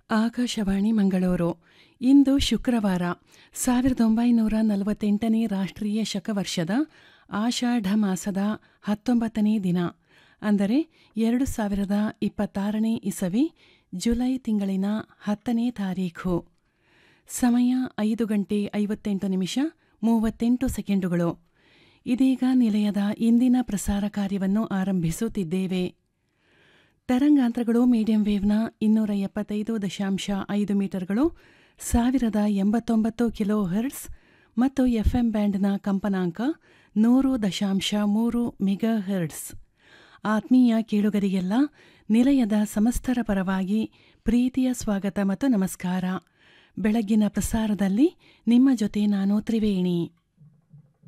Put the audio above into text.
ಆಕಾಶವಾಣಿ ಮಂಗಳೂರು ಇಂದು ಶುಕ್ರವಾರ ಸಾವಿರದ ಒಂಬೈನೂರ ನಲವತ್ತೆಂಟನೇ ರಾಷ್ಟ್ರೀಯ ಶಕವರ್ಷದ ಆಷಾಢ ಮಾಸದ ಹತ್ತೊಂಬತ್ತನೇ ದಿನ ಅಂದರೆ ಎರಡು ಸಾವಿರದ ಇಪ್ಪತ್ತಾರನೇ ಇಸವಿ ಜುಲೈ ತಿಂಗಳಿನ ಹತ್ತನೇ ತಾರೀಖು ಸಮಯ ಐದು ಗಂಟೆ ಐವತ್ತೆಂಟು ನಿಮಿಷ ಮೂವತ್ತೆಂಟು ಸೆಕೆಂಡುಗಳು ಇದೀಗ ನಿಲಯದ ಇಂದಿನ ಪ್ರಸಾರ ಕಾರ್ಯವನ್ನು ಆರಂಭಿಸುತ್ತಿದ್ದೇವೆ ತರಂಗಾಂತರಗಳು ಮೀಡಿಯಂ ವೇವ್ನ ಇನ್ನೂರ ಎಪ್ಪತ್ತೈದು ದಶಾಂಶ ಐದು ಮೀಟರ್ಗಳು ಸಾವಿರದ ಎಂಬತ್ತೊಂಬತ್ತು ಕಿಲೋ ಹರ್ಟ್ಸ್ ಮತ್ತು ಎಫ್ಎಂ ಬ್ಯಾಂಡ್ನ ಕಂಪನಾಂಕ ನೂರು ದಶಾಂಶ ಮೂರು ಮೆಗಾ ಹರ್ಟ್ಸ್ ಆತ್ಮೀಯ ಕೇಳುಗರಿಗೆಲ್ಲ ನಿಲಯದ ಸಮಸ್ತರ ಪರವಾಗಿ ಪ್ರೀತಿಯ ಸ್ವಾಗತ ಮತ್ತು ನಮಸ್ಕಾರ ಬೆಳಗ್ಗಿನ ಪ್ರಸಾರದಲ್ಲಿ ನಿಮ್ಮ ಜೊತೆ ನಾನು ತ್ರಿವೇಣಿ